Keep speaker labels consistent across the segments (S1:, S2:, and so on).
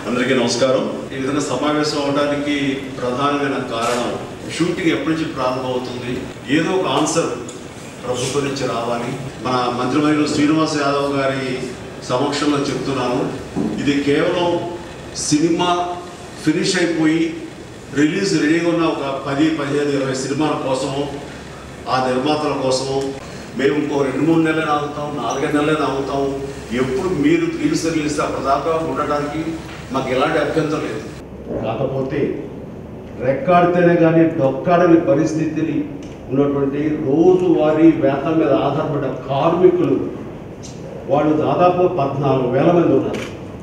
S1: అందరికీ నమస్కారం ఈ విధంగా సమావేశం అవడానికి ప్రధానమైన కారణం షూటింగ్ ఎప్పటి నుంచి ప్రారంభమవుతుంది ఏదో ఒక ఆన్సర్ ప్రభుత్వం నుంచి రావాలి మన మంత్రివర్యులు శ్రీనివాస్ యాదవ్ గారి సమక్షంలో చెప్తున్నాను ఇది కేవలం సినిమా ఫినిష్ అయిపోయి రిలీజ్ రెడీగా ఉన్న ఒక పది పదిహేను ఇరవై సినిమాల కోసము ఆ నిర్మాతల కోసము మేము ఇంకో రెండు మూడు నెలలు ఆగుతాం నాలుగైదు నెలలు ఆగుతాం ఎప్పుడు మీరు రిలీజ్ రిలీజ్ అప్పటిదాకా ఉండడానికి మాకు ఎలాంటి అభ్యంతరం లేదు కాకపోతే రెక్కాడితేనే కానీ డొక్కాడని పరిస్థితిని ఉన్నటువంటి రోజువారీ వేతనం మీద ఆధారపడ్డ కార్మికులు వాళ్ళు దాదాపు పద్నాలుగు వేల మంది ఉన్నారు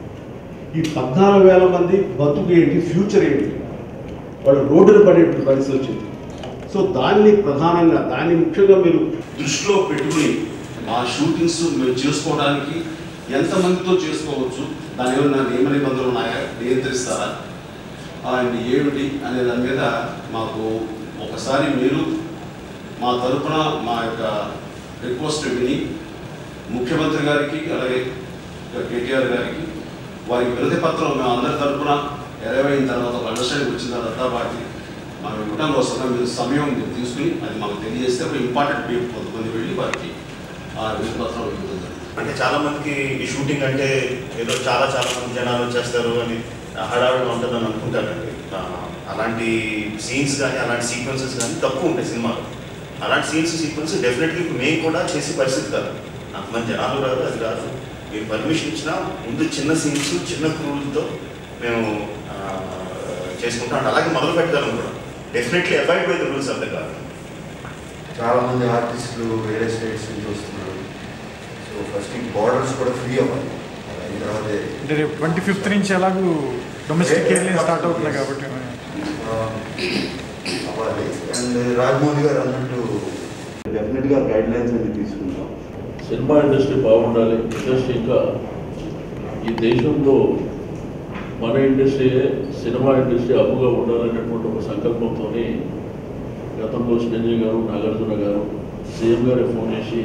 S1: ఈ పద్నాలుగు వేల మంది బతుకు ఏంటి ఫ్యూచర్ ఏంటి వాళ్ళు రోడ్డున పడేటువంటి పరిస్థితి వచ్చింది సో దాన్ని ప్రధానంగా దాన్ని ముఖ్యంగా మీరు దృష్టిలో పెట్టుకుని ఆ షూటింగ్స్ మేము చేసుకోవడానికి ఎంతమందితో చేసుకోవచ్చు దాని ఏమైనా నియమ నిబంధనలు ఉన్నాయా నియంత్రిస్తారా అండ్ ఏమిటి అనే దాని మీద మాకు ఒకసారి మీరు మా తరపున మా యొక్క రిక్వెస్ట్ విని ముఖ్యమంత్రి గారికి అలాగే కేటీఆర్ గారికి వారికి వినతి పత్రం మేము అందరి తరపున ఇరవై అయిన తర్వాత ఒక అండర్స్టాండింగ్ వచ్చిన తర్వాత వాటి మనం ఇవ్వడం కోసం మీరు సమయం మీరు తీసుకుని అది మాకు తెలియజేస్తే ఒక ఇంపార్టెంట్ పీపుల్ కొంతమంది వెళ్ళి వారికి ఆ వినతి పత్రం ఇవ్వడం
S2: అంటే చాలా మందికి ఈ షూటింగ్ అంటే ఏదో చాలా చాలా మంది జనాలు వచ్చేస్తారు అని హడావిడిగా ఉంటుందని అనుకుంటారండి ఆ, అలాంటి సీన్స్ కానీ అలాంటి సీక్వెన్సెస్ కానీ తక్కువ ఉంటాయి సినిమాలో అలాంటి సీన్స్ సీక్వెన్స్ డెఫినెట్లీ మేము కూడా చేసే పరిస్థితి కాదు అంతమంది జనాలు రాదు అది రాదు మీరు పర్మిషన్ ఇచ్చినా ముందు చిన్న సీన్స్ చిన్న క్రూలతో మేము ఆ, చేసుకుంటాం అంటే అలాగే మొదలు పెట్టగలం కూడా definitely avoid by the rules of the కాదు
S3: చాలా మంది ఆర్టిస్టులు వేరే స్టేట్స్ నుంచి వస్తున్నారు సో ఫస్ట్ ఈ బార్డర్స్ కూడా ఫ్రీ అవ్వాలి అయిన తర్వాత
S4: అంటే రేపు ట్వంటీ ఫిఫ్త్ నుంచి ఎలాగూ డొమెస్టిక్ ఎయిర్లైన్ స్టార్ట్ అవుతున్నాయి కాబట్టి
S3: ఆ, అవ్వాలి అండ్ రాజమౌళి గారు అన్నట్టు డెఫినెట్గా గైడ్ లైన్స్ అనేది తీసుకుంటాం
S5: సినిమా ఇండస్ట్రీ బాగుండాలి ఇండస్ట్రీ ఇంకా ఈ దేశంలో మన ఇండస్ట్రీయే సినిమా ఇండస్ట్రీ అప్పుగా ఉండాలనేటువంటి ఒక సంకల్పంతో గతంలో చిరంజీవి గారు నాగార్జున గారు సీఎం గారే ఫోన్ చేసి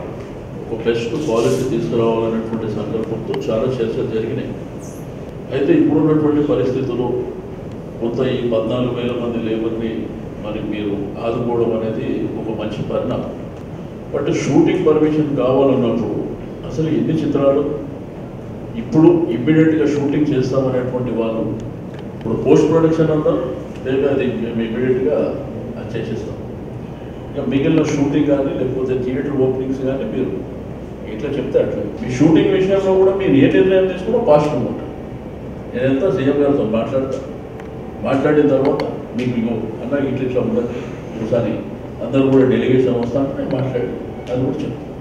S5: ఒక బెస్ట్ క్వాలిటీ తీసుకురావాలనేటువంటి సంకల్పంతో చాలా చర్చలు జరిగినాయి అయితే ఇప్పుడున్నటువంటి పరిస్థితుల్లో కొంత ఈ పద్నాలుగు వేల మంది లేబర్ని మరి మీరు ఆదుకోవడం అనేది ఒక మంచి పరిణామం బట్ షూటింగ్ పర్మిషన్ కావాలన్నప్పుడు అసలు ఎన్ని చిత్రాలు ఇప్పుడు ఇమ్మీడియట్గా షూటింగ్ చేస్తామనేటువంటి వాళ్ళు ఇప్పుడు పోస్ట్ ప్రొడక్షన్ అన్నా లేదా అది మేము ఇమ్మీడియట్గా అది చేసేస్తాం ఇక మిగిలిన షూటింగ్ కానీ లేకపోతే థియేటర్ ఓపెనింగ్స్ కానీ మీరు ఇట్లా చెప్తే అట్లా మీ షూటింగ్ విషయంలో కూడా మీరు ఏ నిర్ణయం తీసుకున్నా పాజిటివ్ ఉంటుంది నేనంతా సీఎం గారితో మాట్లాడతాను మాట్లాడిన తర్వాత మీకు ఇగో అన్న ఇట్లా ఇట్లా ఉండదు ఒకసారి అందరూ కూడా డెలిగేషన్ వస్తా అంటే నేను మాట్లాడి అది కూడా చెప్తాను